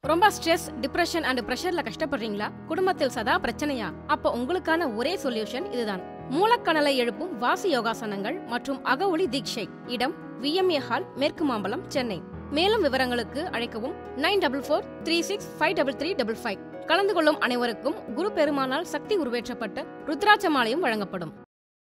ரொம்ப stress depression and பிரஷர்ல கஷ்டப்படுறீங்களா குடும்பத்தில் சதா பிரச்சனையா அப்ப உங்களுக்கான ஒரே சொல்யூஷன் இதுதான் மூலக்கணலை எழுப்பும் வாசி யோகாசனங்கள் மற்றும் அகஒளி தீட்சை இடம் விஎம்ஏ ஹால் மேற்கு மாம்பலம் சென்னை மேலும் விவரங்களுக்கு அழைக்கவும் nine double four three six five double three double five கலந்து கொள்ளும் அனைவருக்கும் குரு பெருமானால் சக்தி உருவேற்றப்பட்ட ருத்ராட்ச மாலையும் வழங்கப்படும்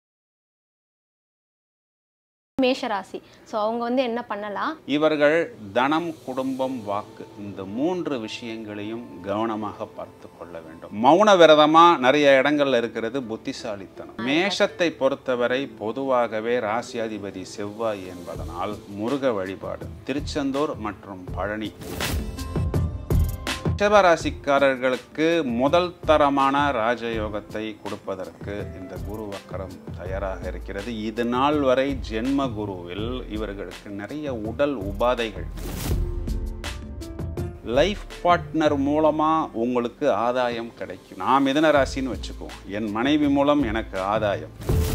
மேஷராசி ஸோ அவங்க வந்து என்ன பண்ணலாம் இவர்கள் தனம் குடும்பம் வாக்கு இந்த மூன்று விஷயங்களையும் கவனமாக பார்த்து கொள்ள வேண்டும் மௌன விரதமா நிறைய இடங்கள்ல இருக்கிறது புத்திசாலித்தனம் மேஷத்தை பொறுத்தவரை பொதுவாகவே ராசியாதிபதி செவ்வாய் என்பதனால் முருக வழிபாடு திருச்செந்தூர் மற்றும் பழனி ரிஷபராசிக்காரர்களுக்கு முதல் தரமான ராஜயோகத்தை கொடுப்பதற்கு இந்த குரு வக்கரம் தயாராக இருக்கிறது இது நாள் வரை ஜென்ம குருவில் இவர்களுக்கு நிறைய உடல் உபாதைகள் லைஃப் பார்ட்னர் மூலமா உங்களுக்கு ஆதாயம் கிடைக்கும் நான் மிதன ராசின்னு வச்சுக்குவோம் என் மனைவி மூலம் எனக்கு ஆதாயம்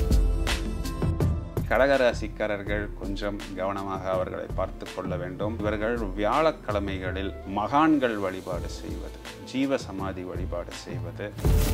கடகராசிக்காரர்கள் கொஞ்சம் கவனமாக அவர்களை பார்த்து கொள்ள வேண்டும் இவர்கள் வியாழக்கிழமைகளில் மகான்கள் வழிபாடு செய்வது ஜீவ சமாதி வழிபாடு செய்வது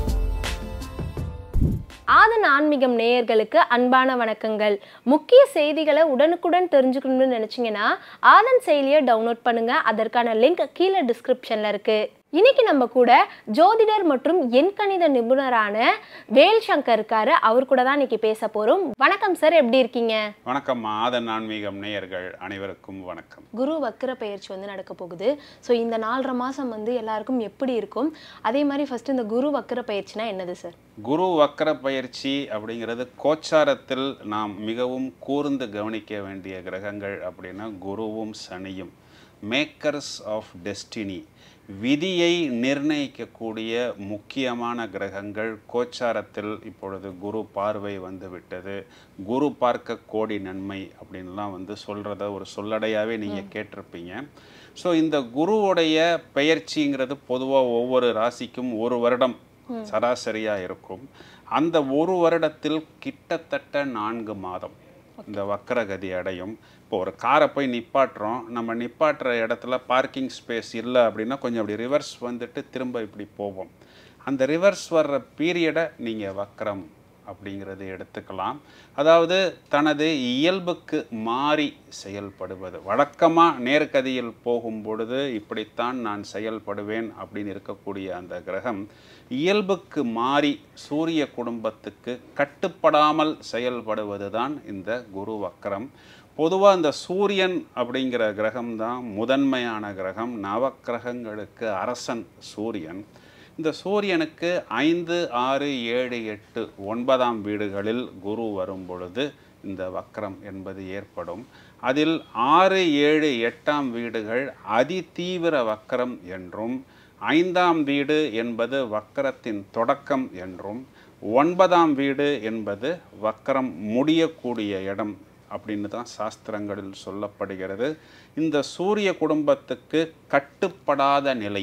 ஆதன் ஆன்மீகம் நேயர்களுக்கு அன்பான வணக்கங்கள் முக்கிய செய்திகளை உடனுக்குடன் தெரிஞ்சுக்கணும்னு நினைச்சீங்கன்னா ஆதன் செயலியை டவுன்லோட் பண்ணுங்க அதற்கான லிங்க் கீழே டிஸ்கிரிப்ஷன்ல இருக்கு இன்னைக்கு நம்ம கூட ஜோதிடர் மற்றும் எண்கணித நிபுணரான வேல் சங்கர் இருக்காரு அவர் கூட தான் இன்னைக்கு பேச போறோம் வணக்கம் சார் எப்படி இருக்கீங்க வணக்கம் ஆதன் ஆன்மீகம் நேயர்கள் அனைவருக்கும் வணக்கம் குரு வக்கிர பயிற்சி வந்து நடக்க போகுது ஸோ இந்த நாலரை மாதம் வந்து எல்லாருக்கும் எப்படி இருக்கும் அதே மாதிரி ஃபர்ஸ்ட் இந்த குரு வக்கிர பயிற்சினா என்னது சார் குரு வக்கர பயிற்சி அப்படிங்கிறது கோச்சாரத்தில் நாம் மிகவும் கூர்ந்து கவனிக்க வேண்டிய கிரகங்கள் அப்படின்னா குருவும் சனியும் மேக்கர்ஸ் ஆஃப் டெஸ்டினி விதியை நிர்ணயிக்கக்கூடிய முக்கியமான கிரகங்கள் கோச்சாரத்தில் இப்பொழுது குரு பார்வை வந்து விட்டது குரு பார்க்க கோடி நன்மை அப்படின்லாம் வந்து சொல்கிறத ஒரு சொல்லடையாகவே நீங்கள் கேட்டிருப்பீங்க ஸோ இந்த குருவுடைய பெயர்ச்சிங்கிறது பொதுவாக ஒவ்வொரு ராசிக்கும் ஒரு வருடம் சராசரியாக இருக்கும் அந்த ஒரு வருடத்தில் கிட்டத்தட்ட நான்கு மாதம் இந்த வக்கரகதி அடையும் இப்போ ஒரு காரை போய் நிப்பாட்டுறோம் நம்ம நிப்பாட்டுற இடத்துல பார்க்கிங் ஸ்பேஸ் இல்லை அப்படின்னா கொஞ்சம் அப்படி ரிவர்ஸ் வந்துட்டு திரும்ப இப்படி போவோம் அந்த ரிவர்ஸ் வர்ற பீரியடை நீங்கள் வக்கரம் அப்படிங்கிறது எடுத்துக்கலாம் அதாவது தனது இயல்புக்கு மாறி செயல்படுவது வழக்கமாக நேர்கதியில் போகும் பொழுது இப்படித்தான் நான் செயல்படுவேன் அப்படின்னு இருக்கக்கூடிய அந்த கிரகம் இயல்புக்கு மாறி சூரிய குடும்பத்துக்கு கட்டுப்படாமல் செயல்படுவது தான் இந்த குரு வக்கரம் பொதுவாக இந்த சூரியன் அப்படிங்கிற கிரகம் தான் முதன்மையான கிரகம் நவக்கிரகங்களுக்கு அரசன் சூரியன் இந்த சூரியனுக்கு ஐந்து ஆறு ஏழு எட்டு ஒன்பதாம் வீடுகளில் குரு வரும் பொழுது இந்த வக்கரம் என்பது ஏற்படும் அதில் ஆறு ஏழு எட்டாம் வீடுகள் அதிதீவிர வக்கரம் என்றும் ஐந்தாம் வீடு என்பது வக்கரத்தின் தொடக்கம் என்றும் ஒன்பதாம் வீடு என்பது வக்கரம் முடியக்கூடிய இடம் அப்படின்னு தான் சாஸ்திரங்களில் சொல்லப்படுகிறது இந்த சூரிய குடும்பத்துக்கு கட்டுப்படாத நிலை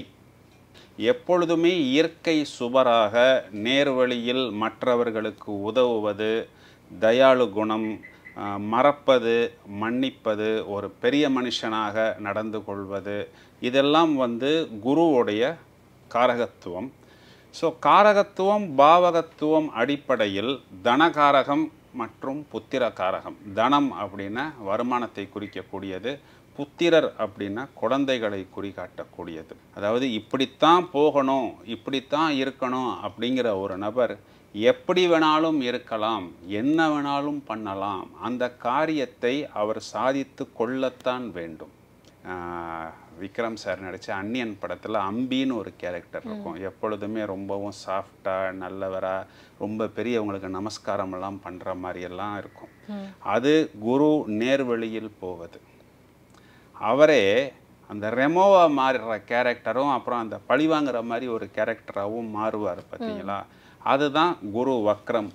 எப்பொழுதுமே இயற்கை சுபராக நேர்வழியில் மற்றவர்களுக்கு உதவுவது தயாளு குணம் ஆஹ், மறப்பது மன்னிப்பது ஒரு பெரிய மனுஷனாக நடந்து கொள்வது இதெல்லாம் வந்து குருவுடைய காரகத்துவம் ஸோ காரகத்துவம் பாவகத்துவம் அடிப்படையில் தனகாரகம் மற்றும் புத்திர காரகம் தனம் அப்படின்னா வருமானத்தை குறிக்கக்கூடியது புத்திரர் அப்படின்னா குழந்தைகளை குறிகாட்டக்கூடியது அதாவது இப்படித்தான் போகணும் இப்படித்தான் இருக்கணும் அப்படிங்கிற ஒரு நபர் எப்படி வேணாலும் இருக்கலாம் என்ன வேணாலும் பண்ணலாம் அந்த காரியத்தை அவர் சாதித்து கொள்ளத்தான் வேண்டும் ஆஹ் விக்ரம் சார் நடித்த அன்னியன் படத்தில் அம்பின்னு ஒரு கேரக்டர் இருக்கும் எப்பொழுதுமே ரொம்பவும் சாஃப்டாக நல்லவராக ரொம்ப பெரியவங்களுக்கு நமஸ்காரம் எல்லாம் பண்ணுற மாதிரியெல்லாம் இருக்கும் அது குரு நேர்வழியில் போவது அவரே அந்த ரெமோவா மாறுற கேரக்டரும் அப்புறம் அந்த பழிவாங்குற மாதிரி ஒரு கேரக்டராகவும் மாறுவார் பார்த்தீங்களா அதுதான் குரு வக்ரம்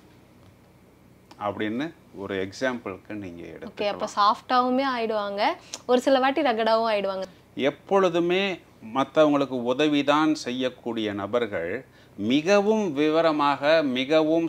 அப்படின்னு ஒரு எக்ஸாம்பிளுக்கு நீங்கள் எடுத்து ஓகே அப்போ சாஃப்டாவுமே ஆயிடுவாங்க ஒரு சில வாட்டி ரகடாவும் ஆயிடுவாங்க எப்பொழுதுமே மற்றவங்களுக்கு உதவிதான் செய்யக்கூடிய நபர்கள் மிகவும் விவரமாக மிகவும்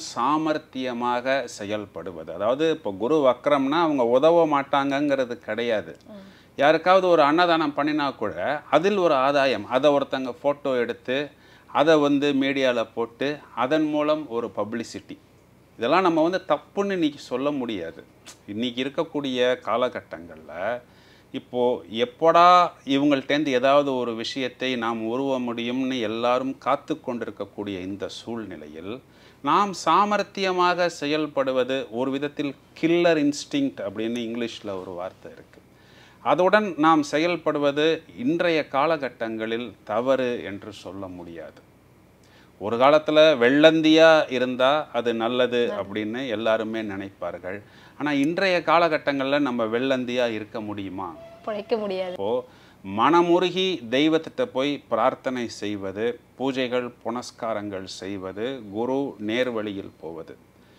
சாமர்த்தியமாக செயல்படுவது அதாவது இப்போ குரு வக்ரம்னா அவங்க உதவ மாட்டாங்கங்கிறது கிடையாது யாருக்காவது ஒரு அன்னதானம் பண்ணினா கூட அதில் ஒரு ஆதாயம் அதை ஒருத்தங்க ஃபோட்டோ எடுத்து அதை வந்து மீடியாவில் போட்டு அதன் மூலம் ஒரு பப்ளிசிட்டி இதெல்லாம் நம்ம வந்து தப்புன்னு இன்னைக்கு சொல்ல முடியாது இன்னைக்கு இருக்கக்கூடிய காலகட்டங்களில் இப்போது எப்படா இவங்கள்ட்டேருந்து ஏதாவது ஒரு விஷயத்தை நாம் உருவ முடியும்னு எல்லாரும் காத்து கொண்டிருக்கக்கூடிய இந்த சூழ்நிலையில் நாம் சாமர்த்தியமாக செயல்படுவது ஒரு விதத்தில் கில்லர் இன்ஸ்டிங்க்ட் அப்படின்னு இங்கிலீஷில் ஒரு வார்த்தை இருக்குது அதுடன் நாம் செயல்படுவது இன்றைய காலகட்டங்களில் தவறு என்று சொல்ல முடியாது ஒரு காலத்தில் வெள்ளந்தியாக இருந்தால் அது நல்லது அப்படின்னு எல்லாருமே நினைப்பார்கள் ஆனால் இன்றைய காலகட்டங்களில் நம்ம வெள்ளந்தியாக இருக்க முடியுமா பிழைக்க முடியாது இப்போ மனமுருகி தெய்வத்திட்ட போய் பிரார்த்தனை செய்வது பூஜைகள் புனஸ்காரங்கள் செய்வது குரு நேர்வழியில் போவது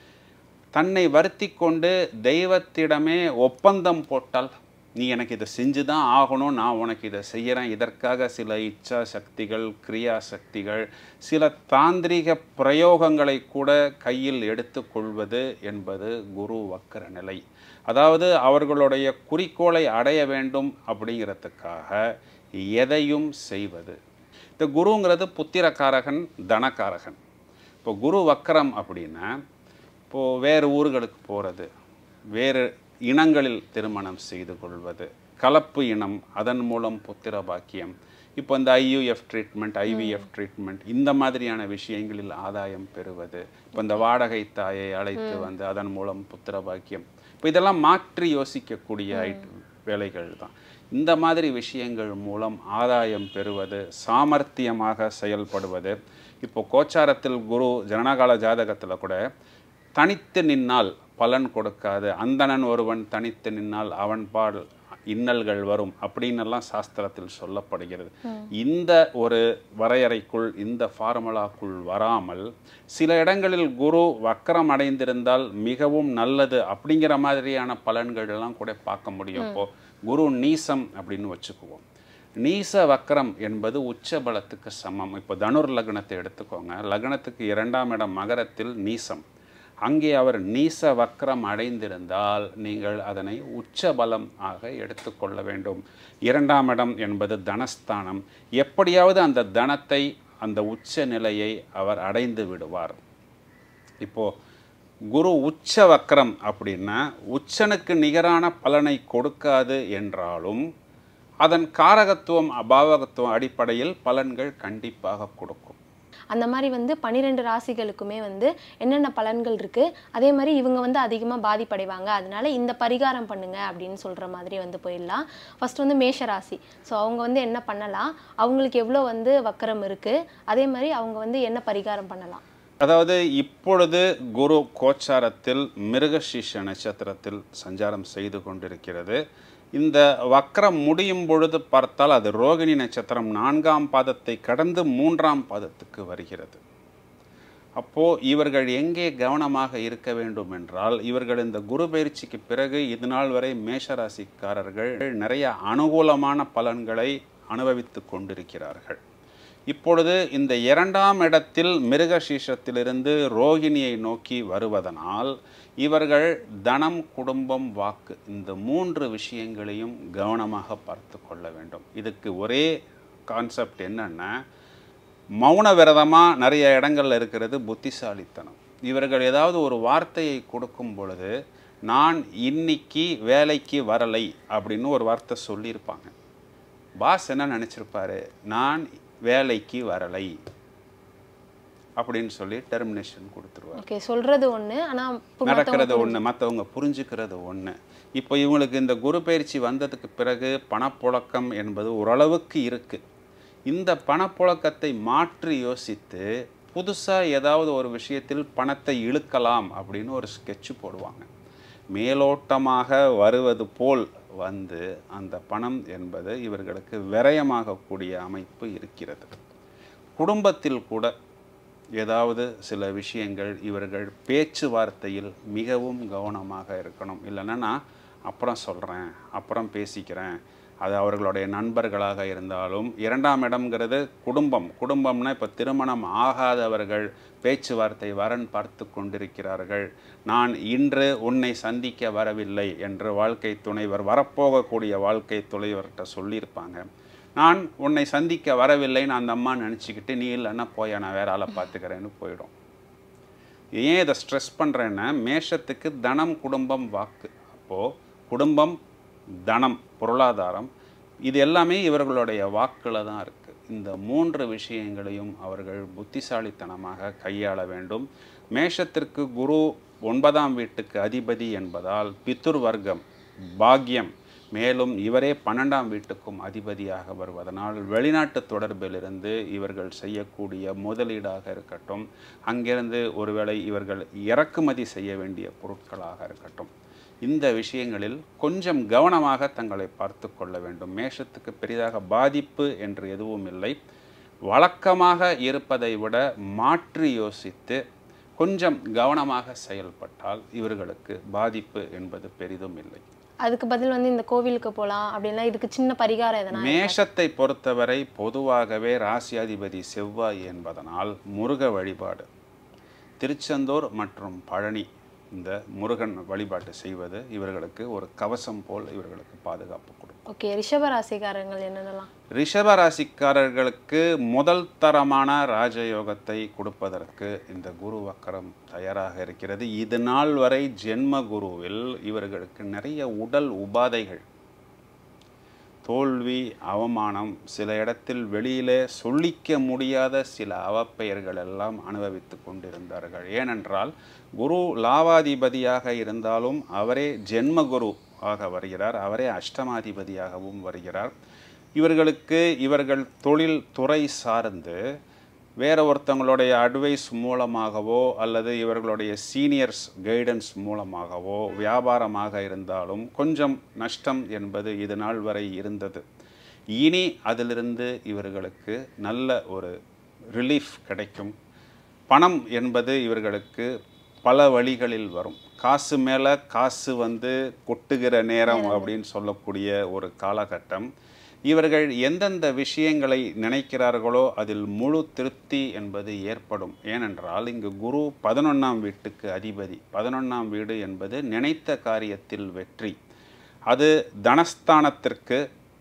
தன்னை வருத்தி கொண்டு தெய்வத்திடமே ஒப்பந்தம் போட்டால் நீ எனக்கு இதை செஞ்சு தான் ஆகணும் நான் உனக்கு இதை செய்கிறேன் இதற்காக சில இச்சா சக்திகள் கிரியா சக்திகள் சில தாந்திரிக பிரயோகங்களை கூட கையில் எடுத்துக்கொள்வது என்பது குரு வக்கர நிலை அதாவது அவர்களுடைய குறிக்கோளை அடைய வேண்டும் அப்படிங்கிறதுக்காக எதையும் செய்வது இந்த குருங்கிறது புத்திரக்காரகன் தனக்காரகன் இப்போ குரு வக்கரம் அப்படின்னா இப்போது வேறு ஊர்களுக்கு போகிறது வேறு இனங்களில் திருமணம் செய்து கொள்வது கலப்பு இனம் அதன் மூலம் புத்திர பாக்கியம் இப்போ இந்த ஐயுஎஃப் ட்ரீட்மெண்ட் ஐவிஎஃப் ட்ரீட்மெண்ட் இந்த மாதிரியான விஷயங்களில் ஆதாயம் பெறுவது இப்போ இந்த வாடகை தாயை அழைத்து வந்து அதன் மூலம் புத்திர பாக்கியம் இப்போ இதெல்லாம் மாற்றி யோசிக்கக்கூடிய ஐட் வேலைகள் தான் இந்த மாதிரி விஷயங்கள் மூலம் ஆதாயம் பெறுவது சாமர்த்தியமாக செயல்படுவது இப்போ கோச்சாரத்தில் குரு ஜனனகால ஜாதகத்தில் கூட தனித்து நின்னால் பலன் கொடுக்காது அந்தணன் ஒருவன் தனித்து நின்னால் அவன் பால் இன்னல்கள் வரும் அப்படின்னெல்லாம் சாஸ்திரத்தில் சொல்லப்படுகிறது இந்த ஒரு வரையறைக்குள் இந்த ஃபார்முலாக்குள் வராமல் சில இடங்களில் குரு வக்கரம் அடைந்திருந்தால் மிகவும் நல்லது அப்படிங்கிற மாதிரியான பலன்கள் எல்லாம் கூட பார்க்க முடியும் இப்போ குரு நீசம் அப்படின்னு வச்சுக்குவோம் நீச வக்கரம் என்பது உச்ச பலத்துக்கு சமம் இப்போ தனுர் லக்னத்தை எடுத்துக்கோங்க லக்னத்துக்கு இரண்டாம் இடம் மகரத்தில் நீசம் அங்கே அவர் நீச வக்கரம் அடைந்திருந்தால் நீங்கள் அதனை உச்ச பலம் ஆக எடுத்துக்கொள்ள வேண்டும் இரண்டாம் இடம் என்பது தனஸ்தானம் எப்படியாவது அந்த தனத்தை அந்த உச்ச நிலையை அவர் அடைந்து விடுவார் இப்போ குரு உச்ச வக்கரம் அப்படின்னா உச்சனுக்கு நிகரான பலனை கொடுக்காது என்றாலும் அதன் காரகத்துவம் அபாவகத்துவம் அடிப்படையில் பலன்கள் கண்டிப்பாக கொடுக்கும் அந்த மாதிரி வந்து பன்னிரெண்டு ராசிகளுக்குமே வந்து என்னென்ன பலன்கள் இருக்கு அதே மாதிரி இவங்க வந்து அதிகமாக பாதிப்படைவாங்க அதனால இந்த பரிகாரம் பண்ணுங்க அப்படின்னு சொல்ற மாதிரி வந்து போயிடலாம் ஃபர்ஸ்ட் வந்து மேஷ ராசி ஸோ அவங்க வந்து என்ன பண்ணலாம் அவங்களுக்கு எவ்வளோ வந்து வக்கரம் இருக்கு அதே மாதிரி அவங்க வந்து என்ன பரிகாரம் பண்ணலாம் அதாவது இப்பொழுது குரு கோச்சாரத்தில் மிருகசீஷ நட்சத்திரத்தில் சஞ்சாரம் செய்து கொண்டிருக்கிறது இந்த வக்கரம் முடியும் பொழுது பார்த்தால் அது ரோகிணி நட்சத்திரம் நான்காம் பாதத்தை கடந்து மூன்றாம் பாதத்துக்கு வருகிறது அப்போ இவர்கள் எங்கே கவனமாக இருக்க வேண்டும் என்றால் இவர்கள் இந்த குரு பயிற்சிக்கு பிறகு இது நாள் வரை மேஷராசிக்காரர்கள் நிறைய அனுகூலமான பலன்களை அனுபவித்து கொண்டிருக்கிறார்கள் இப்பொழுது இந்த இரண்டாம் இடத்தில் மிருகசீஷத்திலிருந்து ரோகிணியை நோக்கி வருவதனால் இவர்கள் தனம் குடும்பம் வாக்கு இந்த மூன்று விஷயங்களையும் கவனமாக பார்த்து கொள்ள வேண்டும் இதுக்கு ஒரே கான்செப்ட் என்னன்னா மௌன விரதமாக நிறைய இடங்கள்ல இருக்கிறது புத்திசாலித்தனம் இவர்கள் ஏதாவது ஒரு வார்த்தையை கொடுக்கும் பொழுது நான் இன்னைக்கு வேலைக்கு வரலை அப்படின்னு ஒரு வார்த்தை சொல்லியிருப்பாங்க பாஸ் என்ன நினச்சிருப்பாரு நான் வேலைக்கு வரலை அப்படின்னு சொல்லி டெர்மினேஷன் கொடுத்துருவார் ஓகே சொல்றது ஒண்ணு ஆனா இப்ப நடக்கிறது ஒன்று மற்றவங்க புரிஞ்சுக்கிறது ஒன்று இப்போ இவங்களுக்கு இந்த குரு பயிற்சி வந்ததுக்கு பிறகு பணப்புழக்கம் என்பது ஓரளவுக்கு இருக்குது இந்த பணப்புழக்கத்தை மாற்றி யோசித்து புதுசாக ஏதாவது ஒரு விஷயத்தில் பணத்தை இழுக்கலாம் அப்படின்னு ஒரு ஸ்கெட்ச் போடுவாங்க மேலோட்டமாக வருவது போல் வந்து அந்த பணம் என்பது இவர்களுக்கு விரயமாகக்கூடிய அமைப்பு இருக்கிறது குடும்பத்தில் கூட ஏதாவது சில விஷயங்கள் இவர்கள் பேச்சுவார்த்தையில் மிகவும் கவனமாக இருக்கணும் இல்லைன்னா நான் அப்புறம் சொல்கிறேன் அப்புறம் பேசிக்கிறேன் அது அவர்களுடைய நண்பர்களாக இருந்தாலும் இரண்டாம் இடம்ங்கிறது குடும்பம் குடும்பம்னா இப்போ திருமணம் ஆகாதவர்கள் பேச்சுவார்த்தை வரன் பார்த்து கொண்டிருக்கிறார்கள் நான் இன்று உன்னை சந்திக்க வரவில்லை என்று வாழ்க்கை துணைவர் வரப்போகக்கூடிய வாழ்க்கை துணைவர்கிட்ட சொல்லியிருப்பாங்க நான் உன்னை சந்திக்க வரவில்லைன்னு அந்த அம்மா நினச்சிக்கிட்டு நீ இல்லைன்னா போயா நான் வேற ஆளை பார்த்துக்கிறேன்னு போயிடும் ஏன் இதை ஸ்ட்ரெஸ் பண்ணுறேன்னா மேஷத்துக்கு தனம் குடும்பம் வாக்கு அப்போது குடும்பம் தனம் பொருளாதாரம் இது எல்லாமே இவர்களுடைய வாக்கில் தான் இருக்குது இந்த மூன்று விஷயங்களையும் அவர்கள் புத்திசாலித்தனமாக கையாள வேண்டும் மேஷத்திற்கு குரு ஒன்பதாம் வீட்டுக்கு அதிபதி என்பதால் பித்துர் வர்க்கம் பாக்கியம் மேலும் இவரே பன்னெண்டாம் வீட்டுக்கும் அதிபதியாக வருவதனால் வெளிநாட்டு தொடர்பிலிருந்து இவர்கள் செய்யக்கூடிய முதலீடாக இருக்கட்டும் அங்கிருந்து ஒருவேளை இவர்கள் இறக்குமதி செய்ய வேண்டிய பொருட்களாக இருக்கட்டும் இந்த விஷயங்களில் கொஞ்சம் கவனமாக தங்களை பார்த்து கொள்ள வேண்டும் மேஷத்துக்கு பெரிதாக பாதிப்பு என்று எதுவும் இல்லை வழக்கமாக இருப்பதை விட மாற்றி யோசித்து கொஞ்சம் கவனமாக செயல்பட்டால் இவர்களுக்கு பாதிப்பு என்பது பெரிதும் இல்லை அதுக்கு பதில் வந்து இந்த கோவிலுக்கு போகலாம் அப்படின்னா இதுக்கு சின்ன பரிகாரம் எதனா மேஷத்தை பொறுத்தவரை பொதுவாகவே ராசியாதிபதி செவ்வாய் என்பதனால் முருக வழிபாடு திருச்செந்தூர் மற்றும் பழனி இந்த முருகன் வழிபாட்டு செய்வது இவர்களுக்கு ஒரு கவசம் போல் இவர்களுக்கு பாதுகாப்பு கொடுக்கும் ஓகே ரிஷப ராசிக்காரங்கள் என்னென்னலாம் ரிஷப ராசிக்காரர்களுக்கு முதல் தரமான ராஜயோகத்தை கொடுப்பதற்கு இந்த குரு வக்கரம் தயாராக இருக்கிறது இது நாள் வரை ஜென்ம குருவில் இவர்களுக்கு நிறைய உடல் உபாதைகள் தோல்வி அவமானம் சில இடத்தில் வெளியிலே சொல்லிக்க முடியாத சில அவப்பெயர்கள் எல்லாம் அனுபவித்து கொண்டிருந்தார்கள் ஏனென்றால் குரு லாவாதிபதியாக இருந்தாலும் அவரே ஜென்ம குரு ஆக வருகிறார் அவரே அஷ்டமாதிபதியாகவும் வருகிறார் இவர்களுக்கு இவர்கள் தொழில் துறை சார்ந்து வேற ஒருத்தவங்களுடைய அட்வைஸ் மூலமாகவோ அல்லது இவர்களுடைய சீனியர்ஸ் கைடன்ஸ் மூலமாகவோ வியாபாரமாக இருந்தாலும் கொஞ்சம் நஷ்டம் என்பது இது நாள் வரை இருந்தது இனி அதிலிருந்து இவர்களுக்கு நல்ல ஒரு ரிலீஃப் கிடைக்கும் பணம் என்பது இவர்களுக்கு பல வழிகளில் வரும் காசு மேலே காசு வந்து கொட்டுகிற நேரம் அப்படின்னு சொல்லக்கூடிய ஒரு காலகட்டம் இவர்கள் எந்தெந்த விஷயங்களை நினைக்கிறார்களோ அதில் முழு திருப்தி என்பது ஏற்படும் ஏனென்றால் இங்கு குரு பதினொன்றாம் வீட்டுக்கு அதிபதி பதினொன்றாம் வீடு என்பது நினைத்த காரியத்தில் வெற்றி அது தனஸ்தானத்திற்கு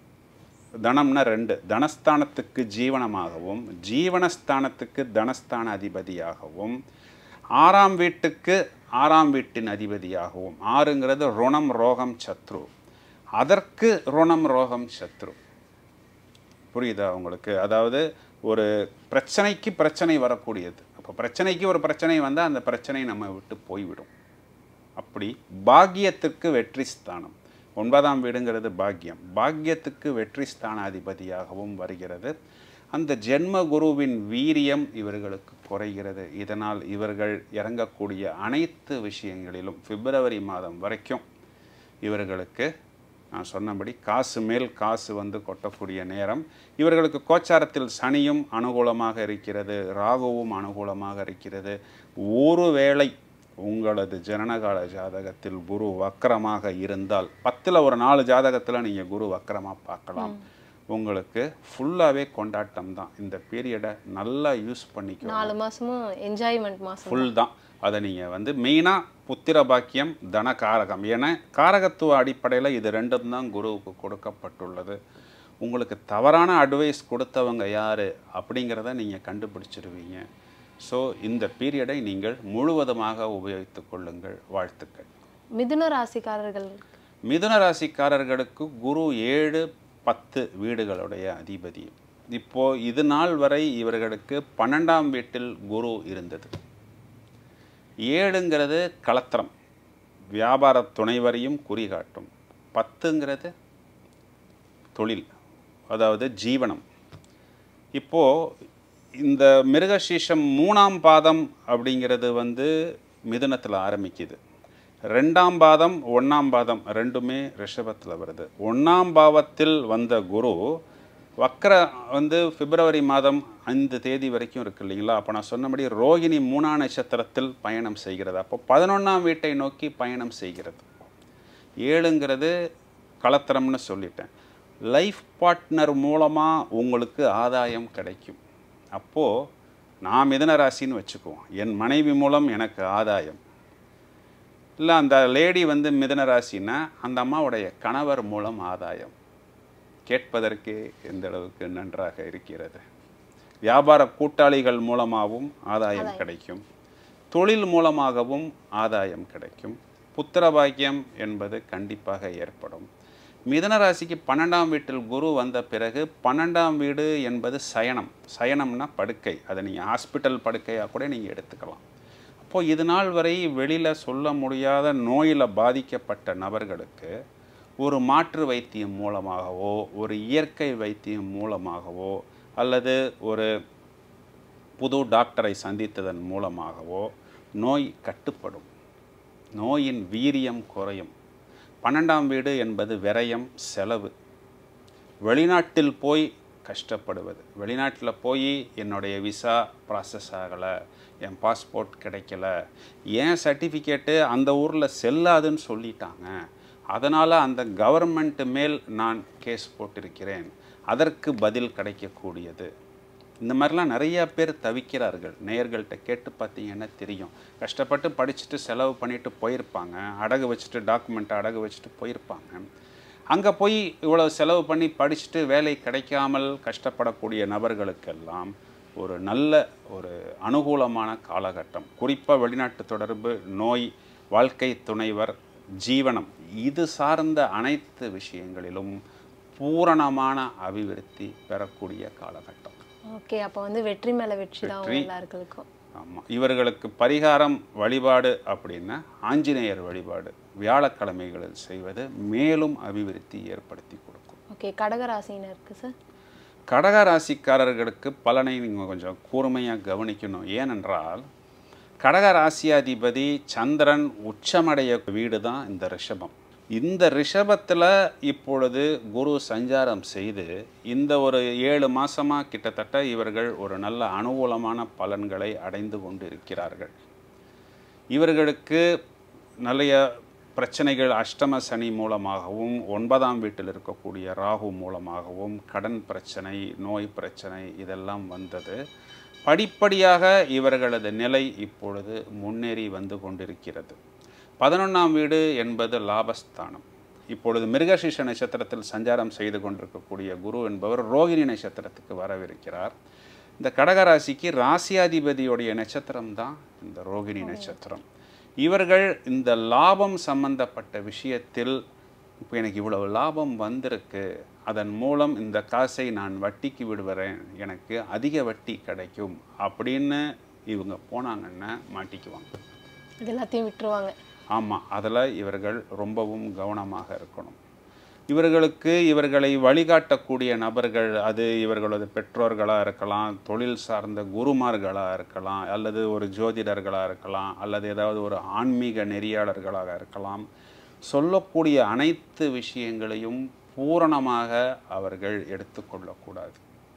தனம்னா ரெண்டு தனஸ்தானத்துக்கு ஜீவனமாகவும் ஜீவனஸ்தானத்துக்கு தனஸ்தான அதிபதியாகவும் ஆறாம் வீட்டுக்கு ஆறாம் வீட்டின் அதிபதியாகவும் ஆறுங்கிறது ருணம் ரோகம் சத்ரு அதற்கு ருணம் ரோகம் சத்ரு புரியுதா உங்களுக்கு அதாவது ஒரு பிரச்சனைக்கு பிரச்சனை வரக்கூடியது அப்போ பிரச்சனைக்கு ஒரு பிரச்சனை வந்தால் அந்த பிரச்சனை நம்ம விட்டு போய்விடும் அப்படி பாக்கியத்துக்கு வெற்றி ஸ்தானம் ஒன்பதாம் வீடுங்கிறது பாக்கியம் பாக்கியத்துக்கு வெற்றி ஸ்தானாதிபதியாகவும் வருகிறது அந்த ஜென்ம குருவின் வீரியம் இவர்களுக்கு குறைகிறது இதனால் இவர்கள் இறங்கக்கூடிய அனைத்து விஷயங்களிலும் பிப்ரவரி மாதம் வரைக்கும் இவர்களுக்கு நான் சொன்னபடி காசு மேல் காசு வந்து கொட்டக்கூடிய நேரம் இவர்களுக்கு கோச்சாரத்தில் சனியும் அனுகூலமாக இருக்கிறது ராகுவும் அனுகூலமாக இருக்கிறது ஒருவேளை உங்களது ஜனனகால ஜாதகத்தில் குரு வக்கரமாக இருந்தால் பத்தில் ஒரு நாலு ஜாதகத்தில் நீங்கள் குரு வக்கரமாக பார்க்கலாம் உங்களுக்கு ஃபுல்லாகவே கொண்டாட்டம் தான் இந்த பீரியடை நல்லா யூஸ் பண்ணிக்கோ நாலு மாசமும் என்ஜாய்மெண்ட் மாசம் ஃபுல் தான் அதை நீங்கள் வந்து மெயினாக புத்திர பாக்கியம் தன காரகம் ஏன்னா காரகத்துவ அடிப்படையில் இது ரெண்டும் தான் குருவுக்கு கொடுக்கப்பட்டுள்ளது உங்களுக்கு தவறான அட்வைஸ் கொடுத்தவங்க யார் அப்படிங்கிறத நீங்கள் கண்டுபிடிச்சிருவீங்க ஸோ இந்த பீரியடை நீங்கள் முழுவதுமாக உபயோகித்துக் கொள்ளுங்கள் வாழ்த்துக்கள் மிதுன ராசிக்காரர்கள் மிதுன ராசிக்காரர்களுக்கு குரு ஏழு பத்து வீடுகளுடைய அதிபதி இப்போ இது நாள் வரை இவர்களுக்கு பன்னெண்டாம் வீட்டில் குரு இருந்தது ஏழுங்கிறது கலத்திரம் வியாபார துணைவரையும் குறிகாட்டும் பத்துங்கிறது தொழில் அதாவது ஜீவனம் இப்போது இந்த மிருகசீஷம் மூணாம் பாதம் அப்படிங்கிறது வந்து மிதுனத்தில் ஆரம்பிக்குது ரெண்டாம் பாதம் ஒன்றாம் பாதம் ரெண்டுமே ரிஷபத்தில் வருது ஒன்றாம் பாவத்தில் வந்த குரு வக்ர வந்து பிப்ரவரி மாதம் ஐந்து தேதி வரைக்கும் இருக்கு இல்லைங்களா அப்போ நான் சொன்னபடி ரோகிணி மூணாம் நட்சத்திரத்தில் பயணம் செய்கிறது அப்போ பதினொன்றாம் வீட்டை நோக்கி பயணம் செய்கிறது ஏழுங்கிறது கலத்திரம்னு சொல்லிட்டேன் லைஃப் பார்ட்னர் மூலமாக உங்களுக்கு ஆதாயம் கிடைக்கும் அப்போது நான் மிதன ராசின்னு வச்சுக்குவோம் என் மனைவி மூலம் எனக்கு ஆதாயம் இல்லை அந்த லேடி வந்து மிதன ராசின்னா அந்த அம்மாவுடைய கணவர் மூலம் ஆதாயம் கேட்பதற்கே எந்த அளவுக்கு நன்றாக இருக்கிறது வியாபார கூட்டாளிகள் மூலமாகவும் ஆதாயம் கிடைக்கும் தொழில் மூலமாகவும் ஆதாயம் கிடைக்கும் புத்திர பாக்கியம் என்பது கண்டிப்பாக ஏற்படும் மிதன ராசிக்கு பன்னெண்டாம் வீட்டில் குரு வந்த பிறகு பன்னெண்டாம் வீடு என்பது சயனம் சயனம்னா படுக்கை அதை நீங்கள் ஹாஸ்பிட்டல் படுக்கையாக கூட நீங்கள் எடுத்துக்கலாம் அப்போது இது நாள் வரை வெளியில் சொல்ல முடியாத நோயில் பாதிக்கப்பட்ட நபர்களுக்கு ஒரு மாற்று வைத்தியம் மூலமாகவோ ஒரு இயற்கை வைத்தியம் மூலமாகவோ அல்லது ஒரு புது டாக்டரை சந்தித்ததன் மூலமாகவோ நோய் கட்டுப்படும் நோயின் வீரியம் குறையும் பன்னெண்டாம் வீடு என்பது விரயம் செலவு வெளிநாட்டில் போய் கஷ்டப்படுவது வெளிநாட்டில் போய் என்னுடைய விசா ப்ராசஸ் ஆகலை என் பாஸ்போர்ட் கிடைக்கல ஏன் சர்டிஃபிகேட்டு அந்த ஊரில் செல்லாதுன்னு சொல்லிட்டாங்க அதனால் அந்த கவர்மெண்ட் மேல் நான் கேஸ் போட்டிருக்கிறேன் அதற்கு பதில் கிடைக்கக்கூடியது இந்த மாதிரிலாம் நிறைய பேர் தவிக்கிறார்கள் நேயர்கள்ட்ட கேட்டு பார்த்தீங்கன்னா தெரியும் கஷ்டப்பட்டு படிச்சுட்டு செலவு பண்ணிட்டு போயிருப்பாங்க அடகு வச்சுட்டு டாக்குமெண்ட்டை அடகு வச்சுட்டு போயிருப்பாங்க அங்கே போய் இவ்வளோ செலவு பண்ணி படிச்சுட்டு வேலை கிடைக்காமல் கஷ்டப்படக்கூடிய நபர்களுக்கெல்லாம் ஒரு நல்ல ஒரு அனுகூலமான காலகட்டம் குறிப்பாக வெளிநாட்டு தொடர்பு நோய் வாழ்க்கை துணைவர் ஜீவனம் இது சார்ந்த அனைத்து விஷயங்களிலும் பூரணமான அபிவிருத்தி பெறக்கூடிய காலகட்டம் ஓகே அப்போ வந்து வெற்றி மேல வெற்றி தான் வெற்றி. எல்லாருக்கும் ஆமாம் இவர்களுக்கு பரிகாரம் வழிபாடு அப்படின்னா ஆஞ்சநேயர் வழிபாடு வியாழக்கிழமைகளில் செய்வது மேலும் அபிவிருத்தி ஏற்படுத்தி கொடுக்கும் ஓகே கடகராசினருக்கு சார் கடக ராசிக்காரர்களுக்கு பலனை நீங்கள் கொஞ்சம் கூர்மையாக கவனிக்கணும் ஏனென்றால் கடக ராசியாதிபதி சந்திரன் உச்சமடைய வீடு தான் இந்த ரிஷபம் இந்த ரிஷபத்தில் இப்பொழுது குரு சஞ்சாரம் செய்து இந்த ஒரு ஏழு மாசமாக கிட்டத்தட்ட இவர்கள் ஒரு நல்ல அனுகூலமான பலன்களை அடைந்து கொண்டு இருக்கிறார்கள் இவர்களுக்கு நிறைய பிரச்சனைகள் அஷ்டம சனி மூலமாகவும் ஒன்பதாம் வீட்டில் இருக்கக்கூடிய ராகு மூலமாகவும் கடன் பிரச்சனை நோய் பிரச்சனை இதெல்லாம் வந்தது படிப்படியாக இவர்களது நிலை இப்பொழுது முன்னேறி வந்து கொண்டிருக்கிறது பதினொன்றாம் வீடு என்பது லாபஸ்தானம் இப்பொழுது மிருகசீஷ நட்சத்திரத்தில் சஞ்சாரம் செய்து கொண்டிருக்கக்கூடிய குரு என்பவர் ரோகிணி நட்சத்திரத்துக்கு வரவிருக்கிறார் இந்த கடகராசிக்கு ராசியாதிபதியுடைய நட்சத்திரம் தான் இந்த ரோகிணி நட்சத்திரம் இவர்கள் இந்த லாபம் சம்பந்தப்பட்ட விஷயத்தில் இப்போ எனக்கு இவ்வளவு லாபம் வந்திருக்கு அதன் மூலம் இந்த காசை நான் வட்டிக்கு விடுவறேன் எனக்கு அதிக வட்டி கிடைக்கும் அப்படின்னு இவங்க போனாங்கன்னா மாட்டிக்குவாங்க இது எல்லாத்தையும் விட்டுருவாங்க ஆமாம் அதில் இவர்கள் ரொம்பவும் கவனமாக இருக்கணும் இவர்களுக்கு இவர்களை வழிகாட்டக்கூடிய நபர்கள் அது இவர்களது பெற்றோர்களாக இருக்கலாம் தொழில் சார்ந்த குருமார்களாக இருக்கலாம் அல்லது ஒரு ஜோதிடர்களாக இருக்கலாம் அல்லது ஏதாவது ஒரு ஆன்மீக நெறியாளர்களாக இருக்கலாம் சொல்லக்கூடிய அனைத்து விஷயங்களையும் பூரணமாக அவர்கள் எடுத்துக்கொள்ளக்கூடாது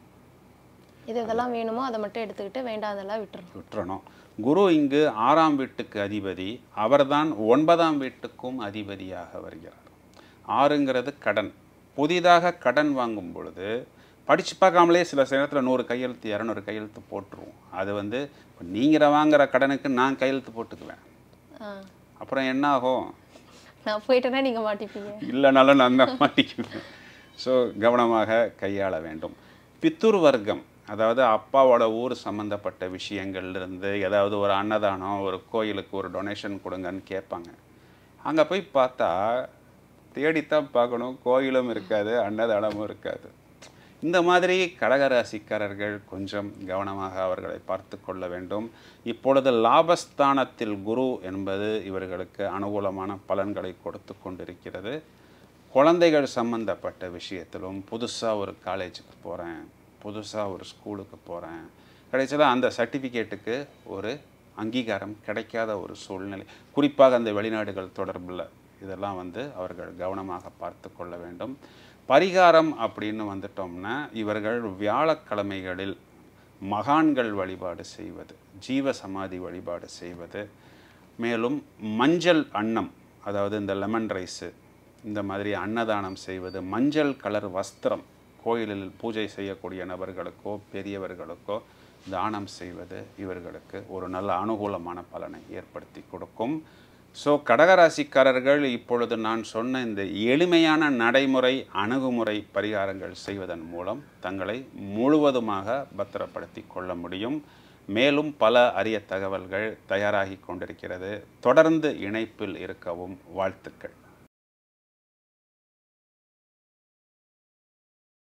இது இதெல்லாம் வேணுமோ அதை மட்டும் எடுத்துக்கிட்டு வேண்டாதெல்லாம் விட்டுறணும் விட்டுறணும் குரு இங்கு ஆறாம் வீட்டுக்கு அதிபதி அவர்தான் ஒன்பதாம் வீட்டுக்கும் அதிபதியாக வருகிறார் ஆறுங்கிறது கடன் புதிதாக கடன் வாங்கும் பொழுது படித்து பார்க்காமலே சில நேரத்தில் நூறு கையெழுத்து இரநூறு கையெழுத்து போட்டுருவோம் அது வந்து இப்போ நீங்கள் வாங்குற கடனுக்கு நான் கையெழுத்து போட்டுக்குவேன் ஆ அப்புறம் என்ன ஆகும் நான் போயிட்டேன்னா நீங்க மாட்டிப்பீங்க இல்லைனாலும் நான் தான் மாட்டிக்குவேன் ஸோ கவனமாக கையாள வேண்டும் பித்தூர் வர்க்கம் அதாவது அப்பாவோட ஊர் சம்மந்தப்பட்ட விஷயங்கள்லேருந்து ஏதாவது ஒரு அன்னதானம் ஒரு கோயிலுக்கு ஒரு டொனேஷன் கொடுங்கன்னு கேட்பாங்க அங்கே போய் பார்த்தா தேடித்தான் பார்க்கணும் கோயிலும் இருக்காது அன்னதானமும் இருக்காது இந்த மாதிரி கடகராசிக்காரர்கள் கொஞ்சம் கவனமாக அவர்களை பார்த்து கொள்ள வேண்டும் இப்பொழுது லாபஸ்தானத்தில் குரு என்பது இவர்களுக்கு அனுகூலமான பலன்களை கொடுத்து கொண்டிருக்கிறது குழந்தைகள் சம்பந்தப்பட்ட விஷயத்திலும் புதுசாக ஒரு காலேஜுக்கு போகிறேன் புதுசாக ஒரு ஸ்கூலுக்கு போகிறேன் கடைசியில் அந்த சர்டிஃபிகேட்டுக்கு ஒரு அங்கீகாரம் கிடைக்காத ஒரு சூழ்நிலை குறிப்பாக அந்த வெளிநாடுகள் தொடர்பில் இதெல்லாம் வந்து அவர்கள் கவனமாக பார்த்து கொள்ள வேண்டும் பரிகாரம் அப்படின்னு வந்துட்டோம்னா இவர்கள் வியாழக்கிழமைகளில் மகான்கள் வழிபாடு செய்வது ஜீவ சமாதி வழிபாடு செய்வது மேலும் மஞ்சள் அன்னம் அதாவது இந்த லெமன் ரைஸு இந்த மாதிரி அன்னதானம் செய்வது மஞ்சள் கலர் வஸ்திரம் கோயிலில் பூஜை செய்யக்கூடிய நபர்களுக்கோ பெரியவர்களுக்கோ தானம் செய்வது இவர்களுக்கு ஒரு நல்ல அனுகூலமான பலனை ஏற்படுத்தி கொடுக்கும் ஸோ கடகராசிக்காரர்கள் இப்பொழுது நான் சொன்ன இந்த எளிமையான நடைமுறை அணுகுமுறை பரிகாரங்கள் செய்வதன் மூலம் தங்களை முழுவதுமாக பத்திரப்படுத்தி கொள்ள முடியும் மேலும் பல அரிய தகவல்கள் தயாராகி கொண்டிருக்கிறது தொடர்ந்து இணைப்பில் இருக்கவும் வாழ்த்துக்கள்